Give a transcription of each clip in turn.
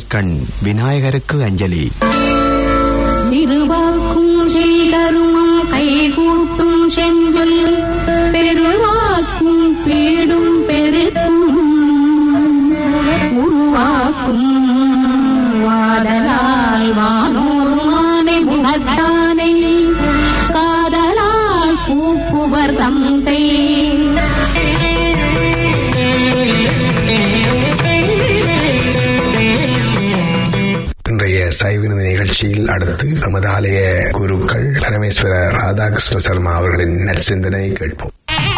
திருக்கண் விநாயகருக்கு அஞ்சலி திருவாக்கும் செய்தருமம் கைகூட்டும் செஞ்சொல் பெருவாக்கும் பேடும் பெருக்கும் உருவாக்கும் வாடலால் வானோர் மானை குணத்தானை காதலால் கூப்புவர் தந்தை இன்றைய சைவினது நிகழ்ச்சியில் அடுத்து நமது ஆலய குருக்கள் பரமேஸ்வர ராதாகிருஷ்ண சர்மா அவர்களின் நற்சிந்தனை கேட்போம்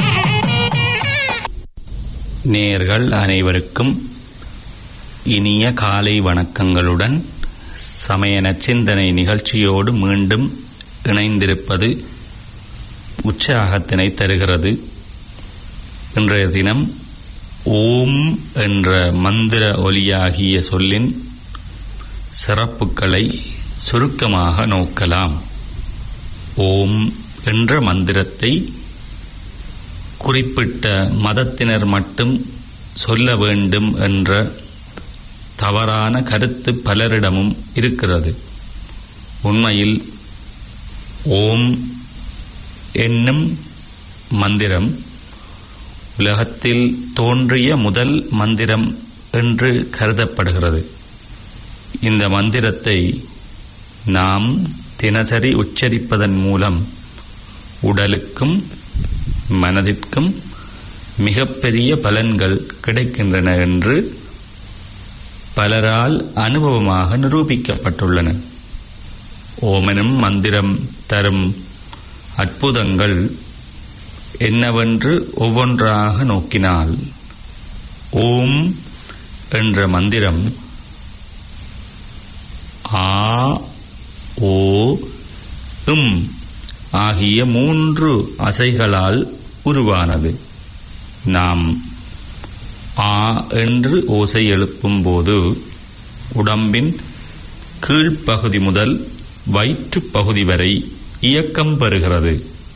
நேயர்கள் அனைவருக்கும் இனிய காலை வணக்கங்களுடன் சமய நச்சிந்தனை நிகழ்ச்சியோடு மீண்டும் இணைந்திருப்பது உற்சாகத்தினை தருகிறது இன்றைய தினம் ஓம் என்ற மந்திர ஒலியாகிய சொல்லின் சிறப்புகளை சுருக்கமாக நோக்கலாம் ஓம் என்ற மந்திரத்தை குறிப்பிட்ட மதத்தினர் மட்டும் சொல்ல வேண்டும் என்ற தவறான கருத்து பலரிடமும் இருக்கிறது உண்மையில் ஓம் என்னும் மந்திரம் உலகத்தில் தோன்றிய முதல் மந்திரம் என்று கருதப்படுகிறது இந்த மந்திரத்தை நாம் தினசரி உச்சரிப்பதன் மூலம் உடலுக்கும் மனதிற்கும் மிகப்பெரிய பலன்கள் கிடைக்கின்றன என்று பலரால் அனுபவமாக நிரூபிக்கப்பட்டுள்ளன ஓமெனும் மந்திரம் தரும் அற்புதங்கள் என்னவென்று ஒவ்வொன்றாக நோக்கினால் ஓம் என்ற மந்திரம் ஆ ஓ இம் ஆகிய மூன்று அசைகளால் உருவானது நாம் ஆ என்று ஓசை எழுப்பும்போது உடம்பின் கீழ்ப்பகுதி முதல் வயிற்றுப் பகுதி வரை இயக்கம் பெறுகிறது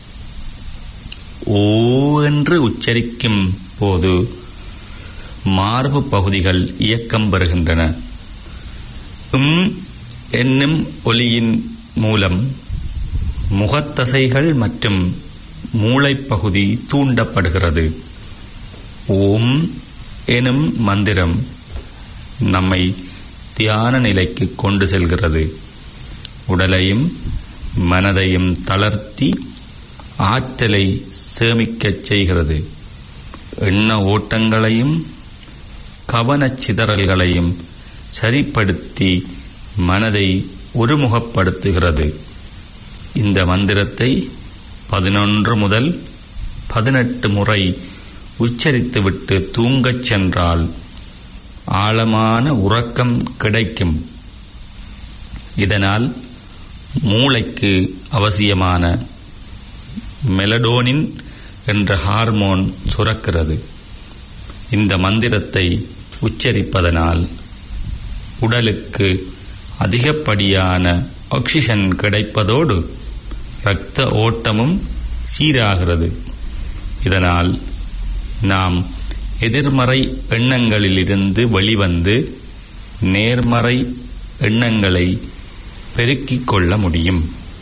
ஓ என்று உச்சரிக்கும் போது மார்பு பகுதிகள் இயக்கம் பெறுகின்றன உம் என்னும் ஒலியின் மூலம் முகத்தசைகள் மற்றும் மூளைப்பகுதி தூண்டப்படுகிறது ஓம் எனும் மந்திரம் நம்மை தியான நிலைக்கு கொண்டு செல்கிறது உடலையும் மனதையும் தளர்த்தி ஆற்றலை சேமிக்கச் செய்கிறது எண்ண ஓட்டங்களையும் கவனச் சிதறல்களையும் சரிப்படுத்தி மனதை ஒருமுகப்படுத்துகிறது இந்த மந்திரத்தை பதினொன்று முதல் பதினெட்டு முறை உச்சரித்துவிட்டு தூங்கச் சென்றால் ஆழமான உறக்கம் கிடைக்கும் இதனால் மூளைக்கு அவசியமான மெலடோனின் என்ற ஹார்மோன் சுரக்கிறது இந்த மந்திரத்தை உச்சரிப்பதனால் உடலுக்கு அதிகப்படியான ஆக்சிஜன் கிடைப்பதோடு இரத்த ஓட்டமும் சீராகிறது இதனால் நாம் எதிர்மறை எண்ணங்களிலிருந்து வெளிவந்து நேர்மறை எண்ணங்களை பெருக்கிக் கொள்ள முடியும்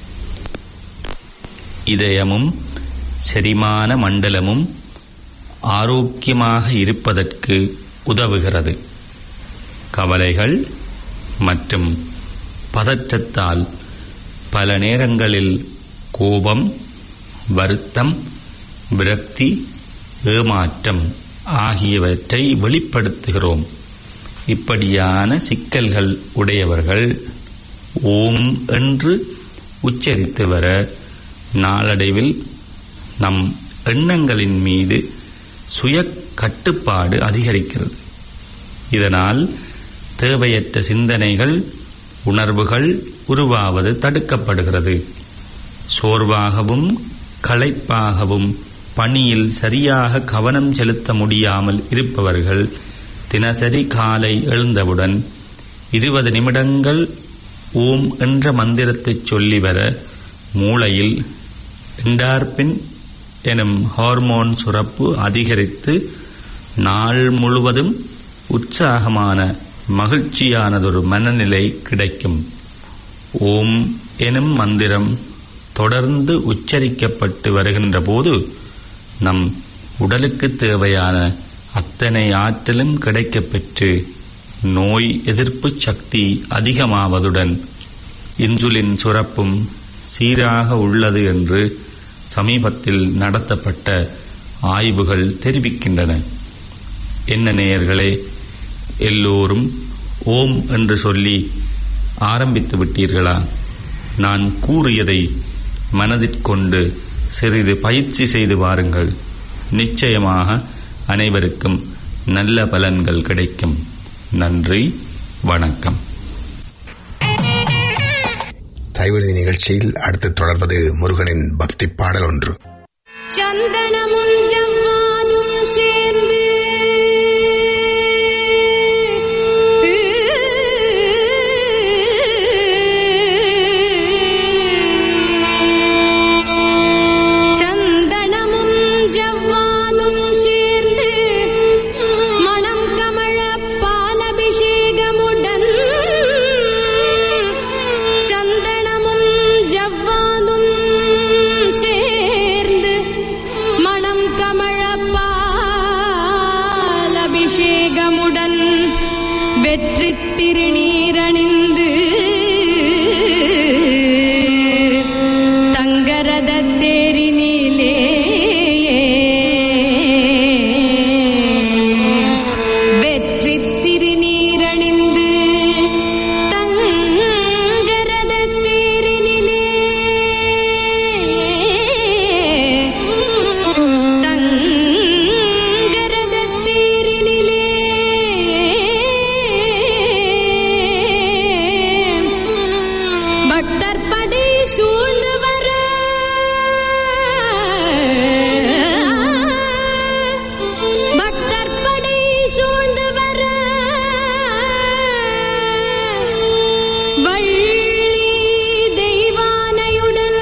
இதயமும் செரிமான மண்டலமும் ஆரோக்கியமாக இருப்பதற்கு உதவுகிறது கவலைகள் மற்றும் பதற்றத்தால் பல நேரங்களில் கோபம் வருத்தம் விரக்தி ஏமாற்றம் ஆகியவற்றை வெளிப்படுத்துகிறோம் இப்படியான சிக்கல்கள் உடையவர்கள் ஓம் என்று உச்சரித்து வர நாளடைவில் நம் எண்ணங்களின் மீது சுய கட்டுப்பாடு அதிகரிக்கிறது இதனால் தேவையற்ற சிந்தனைகள் உணர்வுகள் உருவாவது தடுக்கப்படுகிறது சோர்வாகவும் களைப்பாகவும் பணியில் சரியாக கவனம் செலுத்த முடியாமல் இருப்பவர்கள் தினசரி காலை எழுந்தவுடன் இருபது நிமிடங்கள் ஓம் என்ற மந்திரத்தை சொல்லி வர மூளையில் என்டார்பின் எனும் ஹார்மோன் சுரப்பு அதிகரித்து நாள் முழுவதும் உற்சாகமான மகிழ்ச்சியானதொரு மனநிலை கிடைக்கும் ஓம் எனும் மந்திரம் தொடர்ந்து உச்சரிக்கப்பட்டு வருகின்ற போது நம் உடலுக்கு தேவையான அத்தனை ஆற்றலும் கிடைக்கப்பெற்று நோய் எதிர்ப்பு சக்தி அதிகமாவதுடன் இன்சுலின் சுரப்பும் சீராக உள்ளது என்று சமீபத்தில் நடத்தப்பட்ட ஆய்வுகள் தெரிவிக்கின்றன என்ன நேயர்களே எல்லோரும் ஓம் என்று சொல்லி ஆரம்பித்து விட்டீர்களா நான் கூறியதை மனதிற்கொண்டு சிறிது பயிற்சி செய்து வாருங்கள் நிச்சயமாக அனைவருக்கும் நல்ல பலன்கள் கிடைக்கும் நன்றி வணக்கம் சைவநிதி நிகழ்ச்சியில் அடுத்து தொடர்வது முருகனின் பக்தி பாடல் ஒன்று சந்தனமும் ஜவ்வாதும் சேர்ந்து சந்தனமும் ஜவ்வாதும் சேர்ந்து மணம் கமழ பாலபிஷேகமுடன் சந்தனமும் ஜவ்வாதும் சேர்ந்து மணம் கமழ பாலபிஷேகமுடன் வெற்றி திருநீரணிந்து தங்கரத தேரினிலே வெற்றி திருநீரணிந்து தங்கரத தேரினிலே தங்கரத தேரினிலே பக்தர் படை சூழ்ந்து வர பக்தர் படை சூழ்ந்து வர வள்ளி தெய்வானையுடன்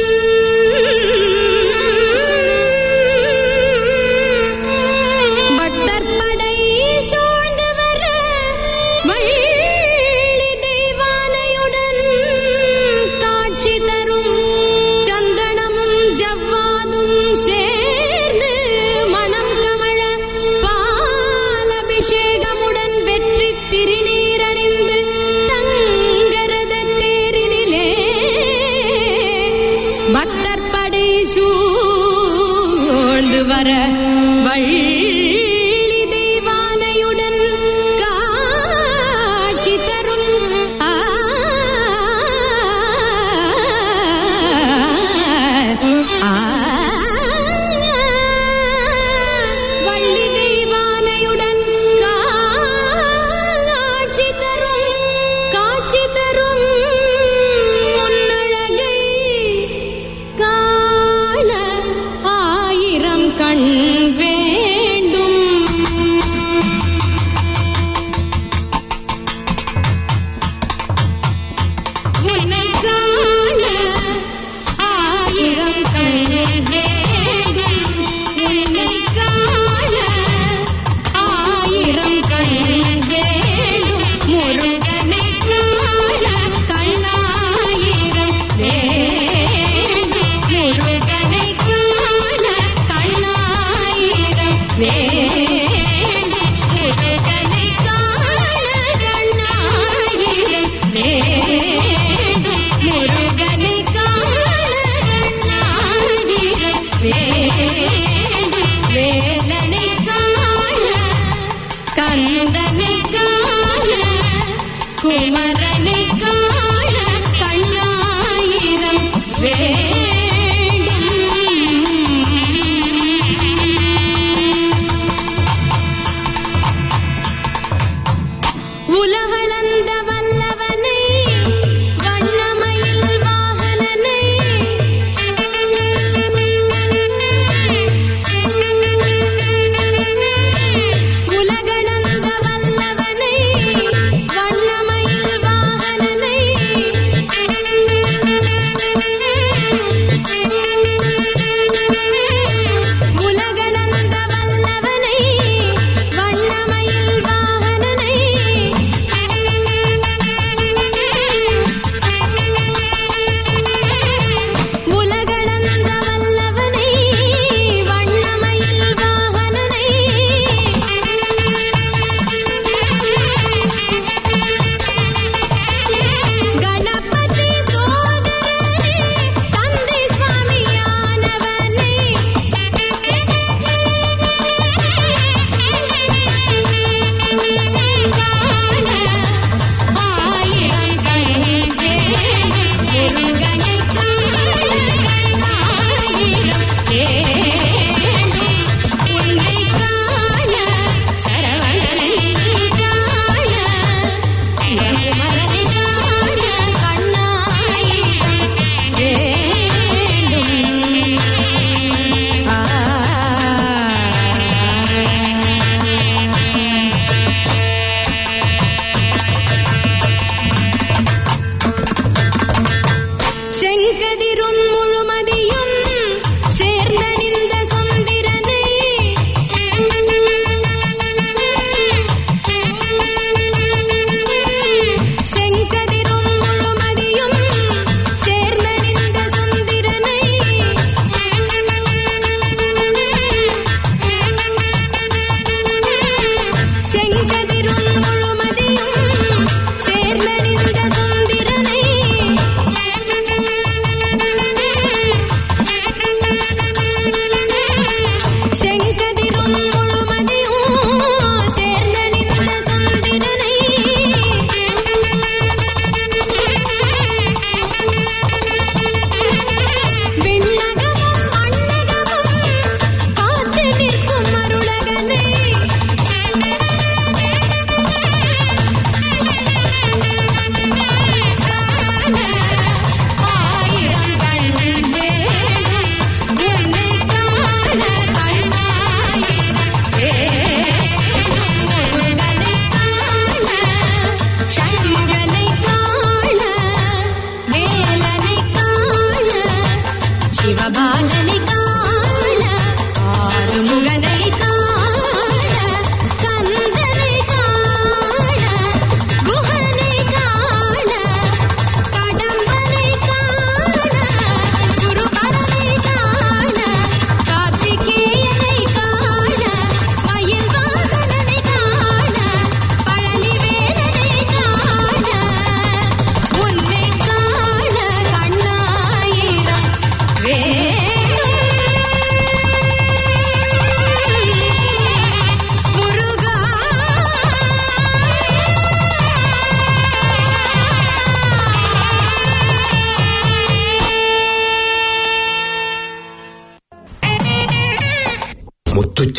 பக்தர் படை சூழ்ந்து வர வள்ளி தெய்வானையுடன் காட்சி தரும் சந்தனமும் ஜவ்வாதும் சேர்ந்து மணம் கமழ பாலபிஷேகமுடன் வெற்றி திருநீரணிந்து தங்கரத தேரினிலே பக்தர் படை சூழ்ந்து வர வள்ளி தெய்வானையுடன் காட்சி தரும் ஆ ஆ வள்ளி தெய்வானையுடன் காட்சி தரும் காட்சி தரும் முன்னழகை காண ஆயிரம் கண் வேண்டும் உன்னை காண ஆயிரம் கண் வேண்டும் உன்னை காண ஆயிரம் கண் வேண்டும் முருகனை காண கண்ணாயிரம் வேண்டும் முருகனை காண கண்ணாயிரம் வேண்டும் முருகனை காண கண்ணாயிரம் வேண்டும் முருகனை காண கண்ணாயிரம் வேண்டும் வேலனை காண கந்தனை காண குமரனை காண கண்ணாயிரம் வேண்டும் உலகளந்த வல்லவனை வண்ணமயில் வாகனனை உலகளந்த வல்லவனை வண்ணமயில் வாகனனை உலகளந்த வல்லவனை வண்ணமயில் வாகனனை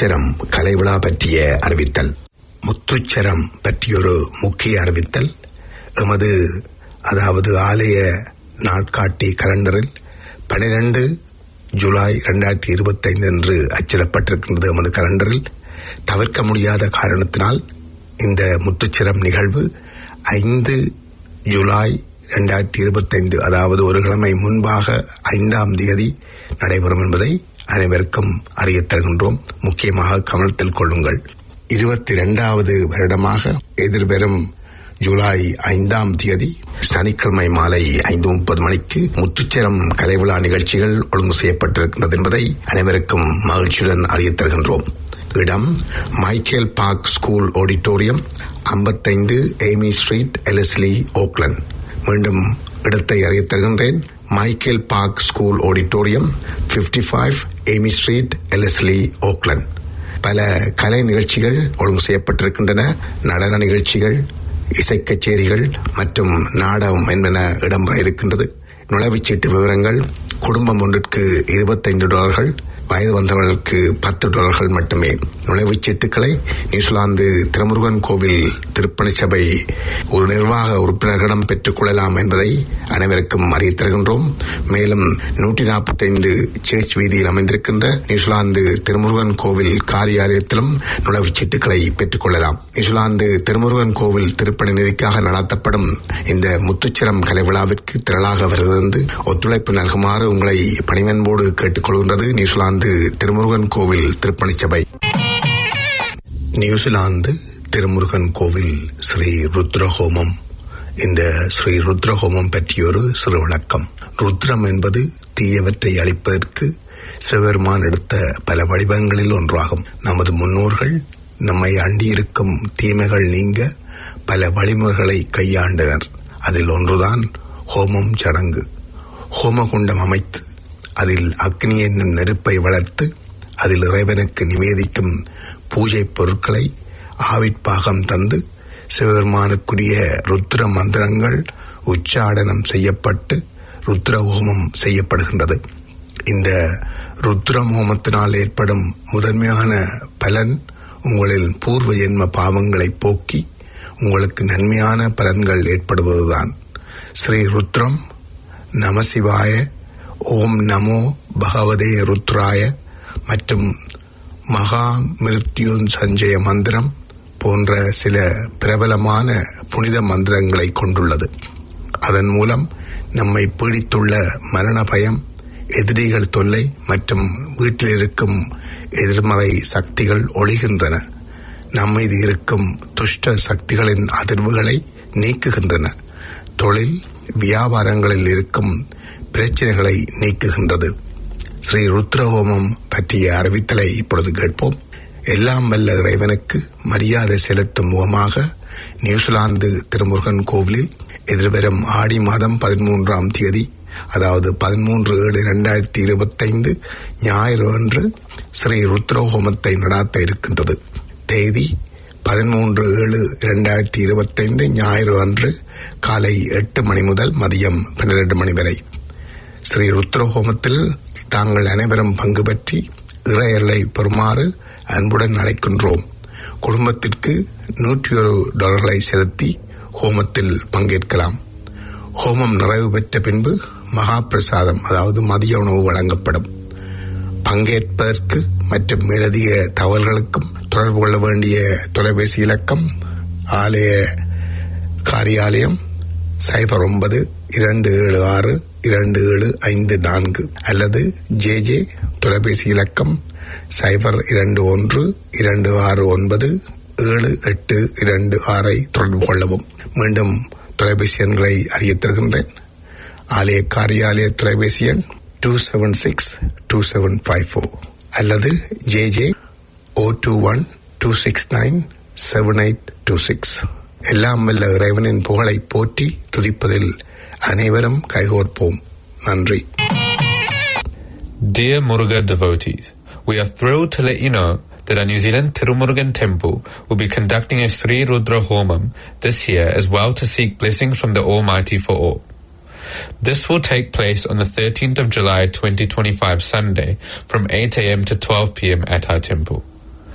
முத்துச்சரம் கலை விழா பற்றிய அறிவித்தல் முத்துச்சரம் பற்றியொரு முக்கிய அறிவித்தல் எமது அதாவது ஆலய நாட்காட்டி கலண்டரில் பனிரெண்டு ஜூலை இரண்டாயிரத்தி இருபத்தைந்து என்று அச்சிடப்பட்டிருக்கின்றது எமது கலண்டரில் தவிர்க்க முடியாத காரணத்தினால் இந்த முத்துச்சிரம் நிகழ்வு ஐந்து ஜூலை இரண்டாயிரத்தி இருபத்தைந்து அதாவது ஒரு கிழமை முன்பாக ஐந்தாம் தேதி நடைபெறும் என்பதை அனைவருக்கும் அறியத் தருகின்றோம் முக்கியமாக கவனத்தில் கொள்ளுங்கள் இருபத்தி இரண்டாவது வருடமாக எதிர்வரும் ஜூலை ஐந்தாம் தேதி சனிக்கிழமை மாலை ஐந்து முப்பது மணிக்கு முத்துச்சரம் கலை விழா நிகழ்ச்சிகள் ஒழுங்கு செய்யப்பட்டிருக்கின்றது என்பதை அனைவருக்கும் மகிழ்ச்சியுடன் அறியத் தருகின்றோம் இடம் மைக்கேல் பார்க் ஸ்கூல் ஆடிட்டோரியம் ஐம்பத்தைந்து ஏமி ஸ்ட்ரீட் எலஸ்லி ஓக்லண்ட் மீண்டும் இடத்தை அறியத் தருகின்றேன் Michael Park school auditorium 55 five Amy Street Ellerslie Auckland பல கலை நிகழ்ச்சிகள் ஒழுங்கு செய்யப்பட்டிருக்கின்றன நடன நிகழ்ச்சிகள் இசை கச்சேரிகள் மற்றும் நாடகம் என்பன இடம்பெற இருக்கின்றது நுழைவுச்சீட்டு விவரங்கள் குடும்பம் ஒன்றிற்கு இருபத்தைந்து டாலர்கள் வயது வந்தவர்களுக்கு பத்து டாலர்கள் மட்டுமே நுழைவுச் சீட்டுகளை நியூசிலாந்து திருமுருகன் கோவில் திருப்பணி சபை ஒரு நிர்வாக உறுப்பினர்களிடம் பெற்றுக் கொள்ளலாம் என்பதை அனைவருக்கும் அறிவித் தருகின்றோம் மேலும் நூற்றி நாற்பத்தைந்து சேர்ச் வீதியில் அமைந்திருக்கின்ற நியூசிலாந்து திருமுருகன் கோவில் காரியாலயத்திலும் நுழைவுச் சீட்டுகளை பெற்றுக் கொள்ளலாம் நியூசிலாந்து திருமுருகன் கோவில் திருப்பணி நிதிக்காக நடத்தப்படும் இந்த முத்துச்சிரம் கலை விழாவிற்கு திரளாக வருகிறது ஒத்துழைப்பு நல்குமாறு உங்களை பணிவன்போடு கேட்டுக்கொள்கின்றது நியூசிலாந்து திருமுருகன் கோவில் திருப்பணி சபை நியூசிலாந்து திருமுருகன் கோவில் ஸ்ரீ ருத்ரஹோமம் இந்த ஸ்ரீ ருத்ரஹோமம் பற்றியொரு சிறு விளக்கம் ருத்ரம் என்பது தீயவற்றை அழிப்பதற்கு சிவபெருமான் எடுத்த பல வடிவங்களில் ஒன்றாகும் நமது முன்னோர்கள் நம்மை அண்டியிருக்கும் தீமைகள் நீங்க பல வழிமுறைகளை கையாண்டனர் அதில் ஒன்றுதான் ஹோமம் சடங்கு ஹோமகுண்டம் அமைத்து அதில் அக்னி என்னும் நெருப்பை வளர்த்து அதில் இறைவனுக்கு நிவேதிக்கும் பூஜை பொருட்களை ஆவிற்பாகம் தந்து சிவபெருமானுக்குரிய ருத்ர மந்திரங்கள் உச்சாடனம் செய்யப்பட்டு ருத்ர ஹோமம் செய்யப்படுகின்றது இந்த ருத்ரம் ஹோமத்தினால் ஏற்படும் முதன்மையான பலன் உங்களின் பூர்வ ஜென்ம பாவங்களை போக்கி உங்களுக்கு நன்மையான பலன்கள் ஏற்படுவதுதான் ஸ்ரீ ருத்ரம் நமசிவாய ஓம் நமோ பகவதே ருத்ராய மற்றும் மகா மிருத்யுன் சஞ்சய மந்திரம் போன்ற சில பிரபலமான புனித மந்திரங்களை கொண்டுள்ளது அதன் மூலம் நம்மை பீடித்துள்ள மரண பயம் எதிரிகள் தொல்லை மற்றும் வீட்டில் இருக்கும் எதிர்மறை சக்திகள் ஒழிகின்றன நம்மீது இருக்கும் துஷ்ட சக்திகளின் அதிர்வுகளை நீக்குகின்றன தொழில் வியாபாரங்களில் இருக்கும் பிரச்சனைகளை நீக்குகின்றது ஸ்ரீ ருத்ரஹோமம் பற்றிய அறிவித்தலை இப்பொழுது கேட்போம் எல்லாம் வல்ல இறைவனுக்கு மரியாதை செலுத்தும் முகமாக நியூசிலாந்து திருமுருகன் கோவிலில் எதிர்வரும் ஆடி மாதம் பதிமூன்றாம் தேதி அதாவது பதிமூன்று ஏழு இரண்டாயிரத்தி இருபத்தைந்து ஞாயிறு அன்று ஸ்ரீ ருத்ரஹோமத்தை நடாத்த இருக்கின்றது தேதி பதிமூன்று ஏழு இரண்டாயிரத்தி இருபத்தைந்து ஞாயிறு அன்று காலை எட்டு மணி முதல் மதியம் பன்னிரண்டு மணி வரை ஸ்ரீ ருத்ரஹோமத்தில் தாங்கள் அனைவரும் பங்கு பற்றி இறையர்களை பெறுமாறு அன்புடன் அழைக்கின்றோம் குடும்பத்திற்கு நூற்றி ஒரு டாலர்களை செலுத்தி ஹோமத்தில் பங்கேற்கலாம் ஹோமம் நிறைவு பெற்ற பின்பு மகா பிரசாதம் அதாவது மதிய உணவு வழங்கப்படும் பங்கேற்பதற்கு மற்றும் மேலதிக தகவல்களுக்கும் தொடர்பு கொள்ள வேண்டிய தொலைபேசி இலக்கம் ஆலய காரியாலயம் சைபர் ஒன்பது இரண்டு ஏழு ஆறு இரண்டு ஏழு ஐந்து நான்கு அல்லது ஜே ஜே தொலைபேசி இலக்கம் சைபர் இரண்டு ஒன்று இரண்டு ஆறு ஒன்பது ஏழு எட்டு இரண்டு ஆறை தொடர்பு கொள்ளவும் மீண்டும் தொலைபேசி எண்களை அறியத் தருகின்றேன் ஆலய காரியாலய தொலைபேசி எண் two seven six two seven five four அல்லது J J O two one two six nine seven eight two six எல்லாம் வல்ல இறைவனின் புகழை போற்றி துதிப்பதில் அனைவரும் கைகோர்ப்போம் நன்றி Dear Muruga devotees, we are thrilled to let you know that our New Zealand Tirumurugan Temple will be conducting a Sri Rudra Homam this year as well to seek blessings from the Almighty for all. This will take place on the 13th of July 2025 Sunday from 8am to 12pm at our temple.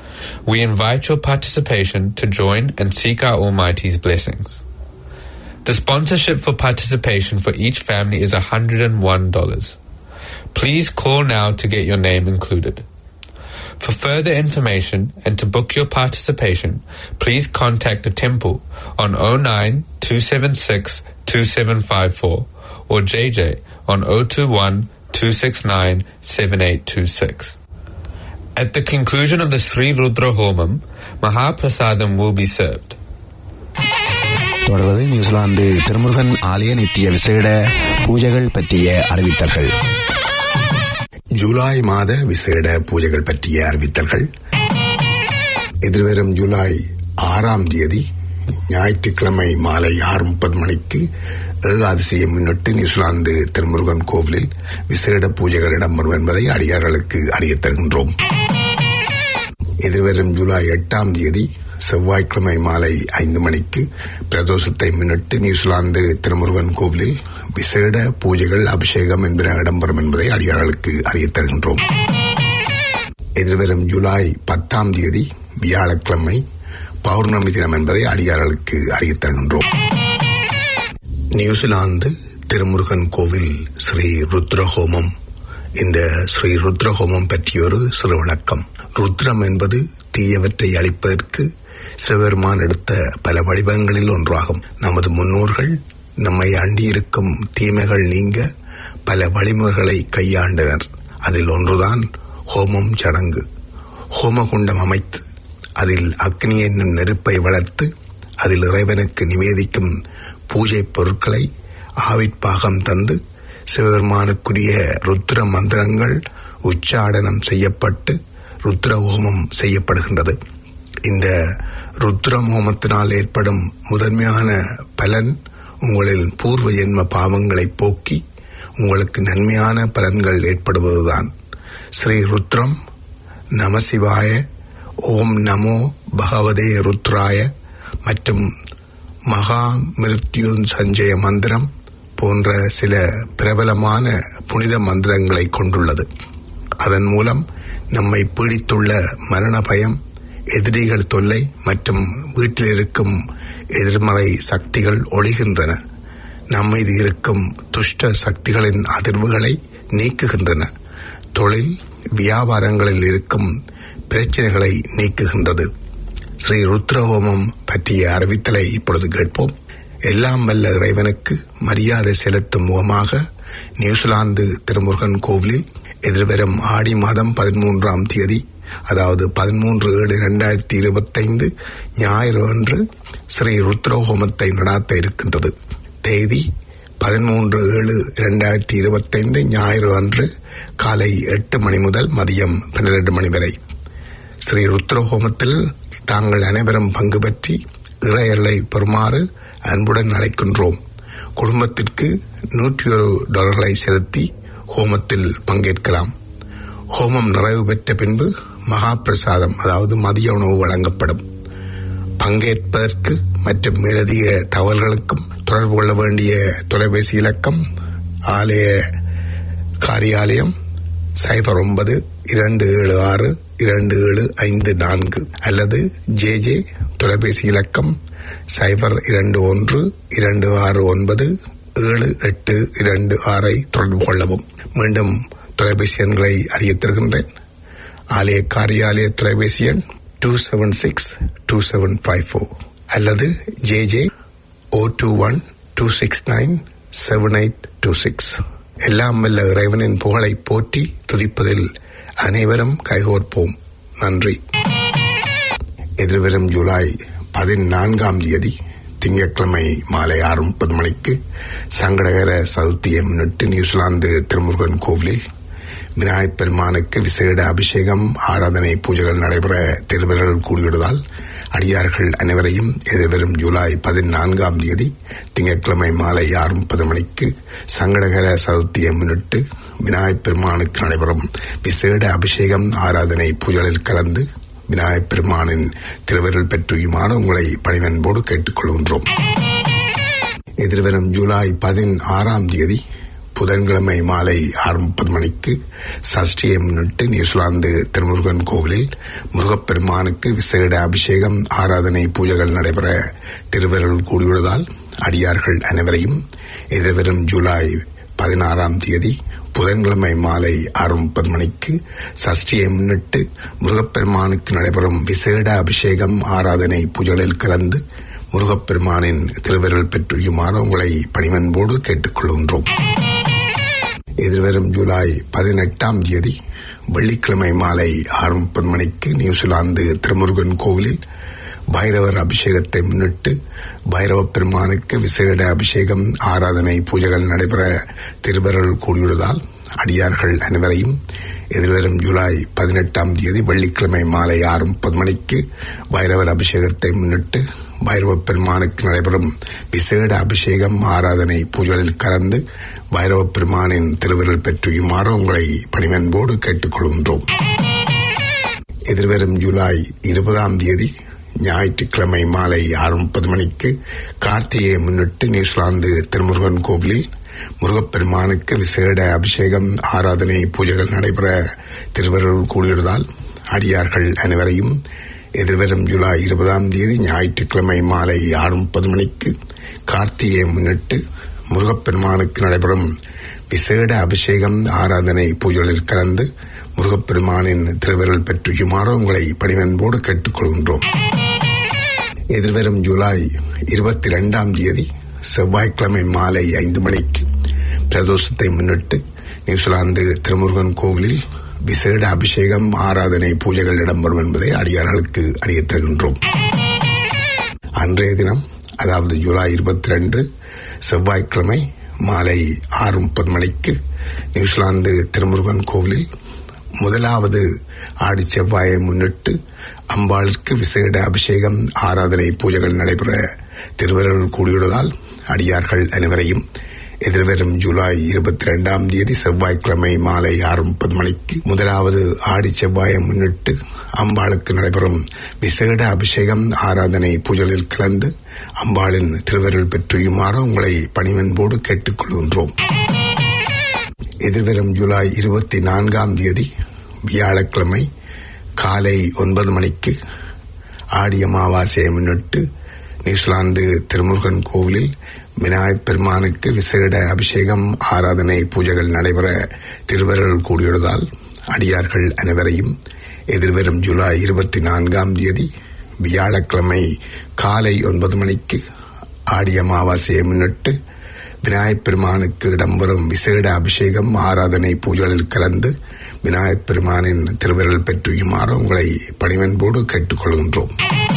We invite your participation to join and seek our Almighty's blessings. The sponsorship for participation for each family is $101. Please call now to get your name included. For further information and to book your participation, please contact the temple on 09 276 2754 or JJ on 021 269 7826. At the conclusion of the Sri Rudra Homam, Mahaprasadam will be served. தொடர்வது New Zealand Thirumurugan ஆலய நித்திய விசேட பூஜைகள் பற்றிய அறிவித்தல்கள் ஜூலை மாத விசேட பூஜைகள் பற்றிய அறிவித்தல்கள் எதிர்வரும் ஜூலை ஆறாம் தேதி ஞாயிற்றுக்கிழமை மாலை ஆறு முப்பது மணிக்கு ஏகாதசியை முன்னிட்டு நியூசிலாந்து திருமுருகன் கோவிலில் விசேட பூஜைகள் இடம்பெறும் என்பதை அடியார்களுக்கு அறியத் தருகின்றோம் எதிர்வரும் ஜூலை எட்டாம் தேதி செவ்வாய்க்கிழமை மாலை ஐந்து மணிக்கு பிரதோஷத்தை முன்னிட்டு நியூசிலாந்து திருமுருகன் கோவிலில் விசேட பூஜைகள் அபிஷேகம் என்பன இடம்பெறும் என்பதை அடியார்களுக்கு அறியத் தருகின்றோம் எதிர்வரும் ஜூலை பத்தாம் தேதி வியாழக்கிழமை பௌர்ணமி தினம் என்பதை அடியார்களுக்கு அறியத் தருகின்றோம் நியூசிலாந்து திருமுருகன் கோவில் ஸ்ரீ ருத்ரஹோமம் இந்த ஸ்ரீ ருத்ரஹோமம் பற்றியொரு சிறு விளக்கம் ருத்ரம் என்பது தீயவற்றை அழிப்பதற்கு சிவபெருமான் எடுத்த பல வடிவங்களில் ஒன்றாகும் நமது முன்னோர்கள் நம்மை அண்டியிருக்கும் தீமைகள் நீங்க பல வழிமுறைகளை கையாண்டனர் அதில் ஒன்றுதான் ஹோமம் சடங்கு ஹோமகுண்டம் அமைத்து அதில் அக்னி என்னும் நெருப்பை வளர்த்து அதில் இறைவனுக்கு நிவேதிக்கும் பூஜை பொருட்களை ஆவிற்பாகம் தந்து சிவபெருமானுக்குரிய ருத்ர மந்திரங்கள் உச்சாடனம் செய்யப்பட்டு ருத்ர ஹோமம் செய்யப்படுகின்றது இந்த ருத்ரம் ஹோமத்தினால் ஏற்படும் முதன்மையான பலன் உங்களின் பூர்வ ஜென்ம பாவங்களை போக்கி உங்களுக்கு நன்மையான பலன்கள் ஏற்படுவதுதான் ஸ்ரீ ருத்ரம் நமசிவாய ஓம் நமோ பகவதே ருத்ராய மற்றும் மகா மிருத்யுன் சஞ்சய மந்திரம் போன்ற சில பிரபலமான புனித மந்திரங்களை கொண்டுள்ளது அதன் மூலம் நம்மை பீடித்துள்ள மரண பயம் எதிரிகள் தொல்லை மற்றும் வீட்டில் இருக்கும் எதிர்மறை சக்திகள் ஒழிகின்றன நம்மீது இருக்கும் துஷ்ட சக்திகளின் அதிர்வுகளை நீக்குகின்றன தொழில் வியாபாரங்களில் இருக்கும் பிரச்சனைகளை நீக்குகின்றது ஸ்ரீ ருத்ரஹோமம் பற்றிய அறிவித்தலை இப்பொழுது கேட்போம் எல்லாம் வல்ல இறைவனுக்கு மரியாதை செலுத்தும் முகமாக நியூசிலாந்து திருமுருகன் கோவிலில் எதிர்வரும் ஆடி மாதம் பதிமூன்றாம் தேதி அதாவது பதிமூன்று ஏழு இரண்டாயிரத்தி இருபத்தைந்து ஞாயிறு அன்று ஸ்ரீ ருத்ரஹோமத்தை நடாத்த இருக்கின்றது தேதி பதிமூன்று ஏழு இரண்டாயிரத்தி இருபத்தைந்து ஞாயிறு அன்று காலை எட்டு மணி முதல் மதியம் பன்னிரண்டு மணி வரை ஸ்ரீ ருத்ரஹோமத்தில் தாங்கள் அனைவரும் பங்கு பற்றி இறையர்களை பெறுமாறு அன்புடன் அழைக்கின்றோம் குடும்பத்திற்கு நூற்றி ஒரு டாலர்களை செலுத்தி ஹோமத்தில் பங்கேற்கலாம் ஹோமம் நிறைவு பெற்ற பின்பு மகா பிரசாதம் அதாவது மதிய உணவு வழங்கப்படும் பங்கேற்பதற்கு மற்றும் மேலதிக தகவல்களுக்கும் தொடர்பு கொள்ள வேண்டிய தொலைபேசி இலக்கம் ஆலய காரியாலயம் சைபர் ஒன்பது இரண்டு ஏழு ஆறு இரண்டு ஏழு ஐந்து நான்கு அல்லது ஜே ஜே தொலைபேசி இலக்கம் சைபர் இரண்டு ஒன்று இரண்டு ஆறு ஒன்பது ஏழு எட்டு இரண்டு ஆறை தொடர்பு கொள்ளவும் மீண்டும் தொலைபேசி எண்களை அறியத் தருகின்றேன் ஆலய காரியாலய தொலைபேசி எண் two seven six two seven five four அல்லது J J O two one two six nine seven eight two six எல்லாம் வல்ல இறைவனின் புகழை போற்றி துதிப்பதில் அனைவரும் கைகோர்ப்போம் நன்றி எதிர்வரும் ஜூலை பதினான்காம் தேதி திங்கட்கிழமை மாலை ஆறு முப்பது மணிக்கு சங்கடகர சதுர்த்தியை முன்னிட்டு நியூசிலாந்து திருமுருகன் கோவிலில் விநாயகப் பெருமானுக்கு விசேட அபிஷேகம் ஆராதனை பூஜைகள் நடைபெற திருவர்கள் கூடிவிடுவதால் அடியார்கள் அனைவரையும் எதிர்வரும் ஜூலை பதினான்காம் தேதி திங்கட்கிழமை மாலை ஆறு முப்பது மணிக்கு சங்கடகர சதுர்த்தியை முன்னிட்டு விநாயகப் பெருமானுக்கு நடைபெறும் விசேட அபிஷேகம் ஆராதனை பூஜைகளில் கலந்து விநாயகப் பெருமானின் திருவருள் பெற்றுயுமாறு உங்களை பணிவன்போடு கேட்டுக்கொள்கின்றோம் எதிர்வரும் ஜூலை பதினாறாம் தேதி புதன்கிழமை மாலை ஆறு முப்பது மணிக்கு சஷ்டியை முன்னிட்டு நியூசிலாந்து திருமுருகன் கோவிலில் முருகப்பெருமானுக்கு விசேட அபிஷேகம் ஆராதனை பூஜைகள் நடைபெற திருவருள் கூடியுள்ளதால் அடியார்கள் அனைவரையும் எதிர்வரும் ஜூலை பதினாறாம் தேதி புதன்கிழமை மாலை ஆறு முப்பது மணிக்கு சஷ்டியை முன்னிட்டு முருகப்பெருமானுக்கு நடைபெறும் விசேட அபிஷேகம் ஆராதனை பூஜைகளில் கலந்து முருகப்பெருமானின் திருவிரல் பெற்றுயுமாறு உங்களை பணிவன்போடு கேட்டுக்கொள்கின்றோம் எதிர்வரும் ஜூலை பதினெட்டாம் தேதி வெள்ளிக்கிழமை மாலை ஆறு முப்பது மணிக்கு நியூசிலாந்து திருமுருகன் கோவிலில் பைரவர் அபிஷேகத்தை முன்னிட்டு பைரவ பெருமானுக்கு விசேட அபிஷேகம் ஆராதனை பூஜைகள் நடைபெற திருவருள் கூடியுள்ளதால் அடியார்கள் அனைவரையும் எதிர்வரும் ஜூலை பதினெட்டாம் தேதி வெள்ளிக்கிழமை மாலை ஆறு முப்பது மணிக்கு பைரவர் அபிஷேகத்தை முன்னிட்டு பைரவ பெருமானுக்கு நடைபெறும் விசேட அபிஷேகம் ஆராதனை பூஜைகளில் கலந்து பைரவ பெருமானின் திருவிரல் பெற்றியுமாறு உங்களை பணிவன்போடு கேட்டுக்கொள்கின்றோம் எதிர்வரும் ஜூலை இருபதாம் தேதி ஞாயிற்றுக்கிழமை மாலை ஆறு முப்பது மணிக்கு கார்த்திகையை முன்னிட்டு நியூசிலாந்து திருமுருகன் கோவிலில் முருகப்பெருமானுக்கு விசேட அபிஷேகம் ஆராதனை பூஜைகள் நடைபெற திருவருள் கூடியுள்ளதால் அடியார்கள் அனைவரையும் எதிர்வரும் ஜூலை இருபதாம் தேதி ஞாயிற்றுக்கிழமை மாலை ஆறு முப்பது மணிக்கு கார்த்திகையை முன்னிட்டு முருகப்பெருமானுக்கு நடைபெறும் விசேட அபிஷேகம் ஆராதனை பூஜைகளில் கலந்து முருகப்பெருமானின் திருவிரல் பெற்றுயுமாறு உங்களை பணிவன்போடு கேட்டுக்கொள்கின்றோம் எதிர்வரும் ஜூலை இருபத்தி இரண்டாம் தேதி செவ்வாய்க்கிழமை மாலை ஐந்து மணிக்கு பிரதோஷத்தை முன்னிட்டு நியூசிலாந்து திருமுருகன் கோவிலில் விசேட அபிஷேகம் ஆராதனை பூஜைகள் இடம்பெறும் என்பதை அடியார்களுக்கு அறியத் தருகின்றோம் அன்றைய தினம் அதாவது ஜூலை இருபத்தி ரெண்டு செவ்வாய்க்கிழமை மாலை ஆறு முப்பது மணிக்கு நியூசிலாந்து திருமுருகன் கோவிலில் முதலாவது ஆடி செவ்வாயை முன்னிட்டு அம்பாளுக்கு விசேட அபிஷேகம் ஆராதனை பூஜைகள் நடைபெற திருவருள் கூடியுள்ளதால் அடியார்கள் அனைவரையும் எதிர்வரும் ஜூலை இருபத்தி இரண்டாம் தேதி செவ்வாய்க்கிழமை மாலை ஆறு முப்பது மணிக்கு முதலாவது ஆடி செவ்வாயை முன்னிட்டு அம்பாளுக்கு நடைபெறும் விசேட அபிஷேகம் ஆராதனை பூஜைகளில் கலந்து அம்பாளின் திருவருள் பெற்றியுமாறு உங்களை பணிவன்போடு கேட்டுக்கொள்கின்றோம் எதிர்வரும் ஜூலை இருபத்தி நான்காம் தேதி வியாழக்கிழமை காலை ஒன்பது மணிக்கு ஆடி அமாவாசையை முன்னிட்டு நியூசிலாந்து திருமுருகன் கோவிலில் விநாயகப் பெருமானுக்கு விசேட அபிஷேகம் ஆராதனை பூஜைகள் நடைபெற திருவருள் கூடியுள்ளதால் அடியார்கள் அனைவரையும் எதிர்வரும் ஜூலை இருபத்தி நான்காம் தேதி வியாழக்கிழமை காலை ஒன்பது மணிக்கு ஆடி அமாவாசையை முன்னிட்டு விநாயகப் பெருமானுக்கு இடம்பெறும் விசேட அபிஷேகம் ஆராதனை பூஜைகளில் கலந்து விநாயகப் பெருமானின் திருவிரல் பெற்றுயுமாறு உங்களை பணிவன்போடு கேட்டுக்கொள்கின்றோம்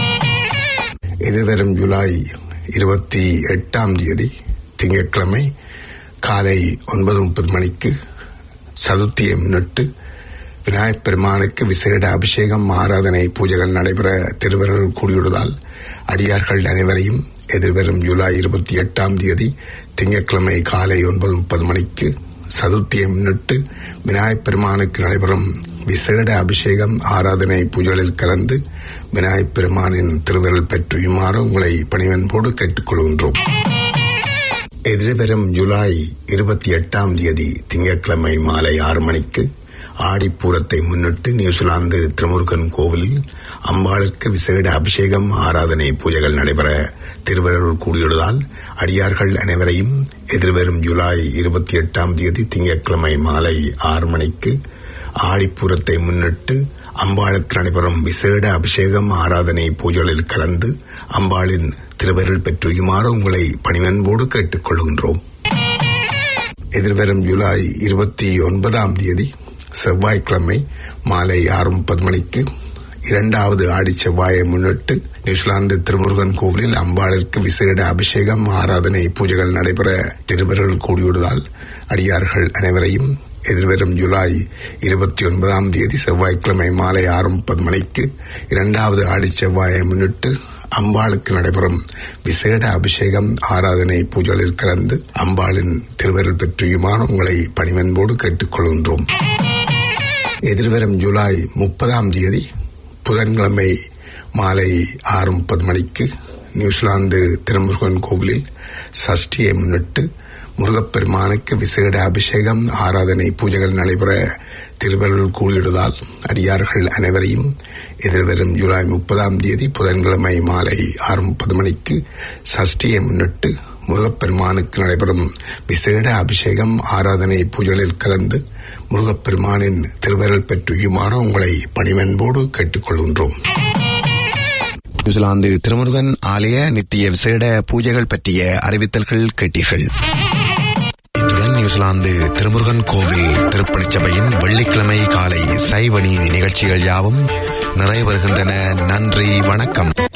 எதிர்வரும் ஜூலை இருபத்தி எட்டாம் தேதி திங்கட்கிழமை காலை ஒன்பது முப்பது மணிக்கு சதுர்த்தியை முன்னிட்டு விநாயகப் பெருமானுக்கு விசேட அபிஷேகம் ஆராதனை பூஜைகள் நடைபெற திருவருள் கூடியுள்ளதால் அடியார்கள் அனைவரையும் எதிர்வரும் ஜூலை இருபத்தி எட்டாம் தேதி திங்கட்கிழமை காலை ஒன்பது முப்பது மணிக்கு சதுர்த்தியை முன்னிட்டு விநாயகப் பெருமானுக்கு நடைபெறும் விசேட அபிஷேகம் ஆராதனை பூஜைகளில் கலந்து விநாயகப் பெருமானின் திருவிரல் பெற்றுயுமாறு உங்களை பணிவன்போடு கேட்டுக்கொள்கின்றோம் எதிர்வரும் ஜூலை இருபத்தி எட்டாம் தேதி திங்கட்கிழமை மாலை ஆறு மணிக்கு ஆடிப்பூரத்தை முன்னிட்டு நியூசிலாந்து திருமுருகன் கோவிலில் அம்பாளுக்கு விசேட அபிஷேகம் ஆராதனை பூஜைகள் நடைபெற திருவருள் கூடியுள்ளதால் அடியார்கள் அனைவரையும் எதிர்வரும் ஜூலை இருபத்தி எட்டாம் தேதி திங்கட்கிழமை மாலை ஆறு மணிக்கு ஆடிப்பூரத்தை முன்னிட்டு அம்பாளுக்கு நடைபெறும் விசேட அபிஷேகம் ஆராதனை பூஜைகளில் கலந்து அம்பாளின் திருவருள் பெற்றுயுமாறு உங்களை பணிவன்போடு கேட்டுக்கொள்கின்றோம் எதிர்வரும் ஜூலை இருபத்தி ஒன்பதாம் தேதி செவ்வாய்க்கிழமை மாலை ஆறு முப்பது மணிக்கு இரண்டாவது ஆடி செவ்வாயை முன்னிட்டு நியூசிலாந்து திருமுருகன் கோவிலில் அம்பாளிற்கு விசேட அபிஷேகம் ஆராதனை பூஜைகள் நடைபெற திருவருள் கூடியுள்ளதால் அடியார்கள் அனைவரையும் எதிர்வரும் ஜூலை இருபத்தி ஒன்பதாம் தேதி செவ்வாய்க்கிழமை மாலை ஆறு முப்பது மணிக்கு இரண்டாவது ஆடி செவ்வாயை முன்னிட்டு அம்பாளுக்கு நடைபெறும் விசேட அபிஷேகம் ஆராதனை பூஜைகளில் கலந்து அம்பாளின் திருவருள் பெற்றியுமான உங்களை பணிவன்போடு கேட்டுக்கொள்கின்றோம் எதிர்வரும் ஜூலை முப்பதாம் தேதி புதன்கிழமை மாலை ஆறு முப்பது மணிக்கு நியூசிலாந்து திருமுருகன் கோவிலில் சஷ்டியை முன்னிட்டு முருகப்பெருமானுக்கு விசேட அபிஷேகம் ஆராதனை பூஜைகள் நடைபெற திருவள்ளுவர் கூறியிடுவதால் அடியார்கள் அனைவரையும் எதிர்வரும் ஜூலை முப்பதாம் தேதி புதன்கிழமை மாலை ஆறு முப்பது மணிக்கு சஷ்டியை முன்னிட்டு முருகப்பெருமானுக்கு நடைபெறும் விசேட அபிஷேகம் ஆராதனை பூஜைகளில் கலந்து முருகப்பெருமானின் திருவருள் பெற்றுயுமாறு உங்களை பணிவன்போடு கேட்டுக்கொள்கின்றோம் நியூசிலாந்து திருமுருகன் ஆலய நித்திய விசேட பூஜைகள் பற்றிய அறிவித்தல்கள் கேட்டீர்கள் இத்துடன் நியூசிலாந்து திருமுருகன் கோவில் திருப்பணிச்சபையின் வெள்ளிக்கிழமை காலை சைவணி நிகழ்ச்சிகள் யாவும் நிறைவு வருகின்றன நன்றி வணக்கம்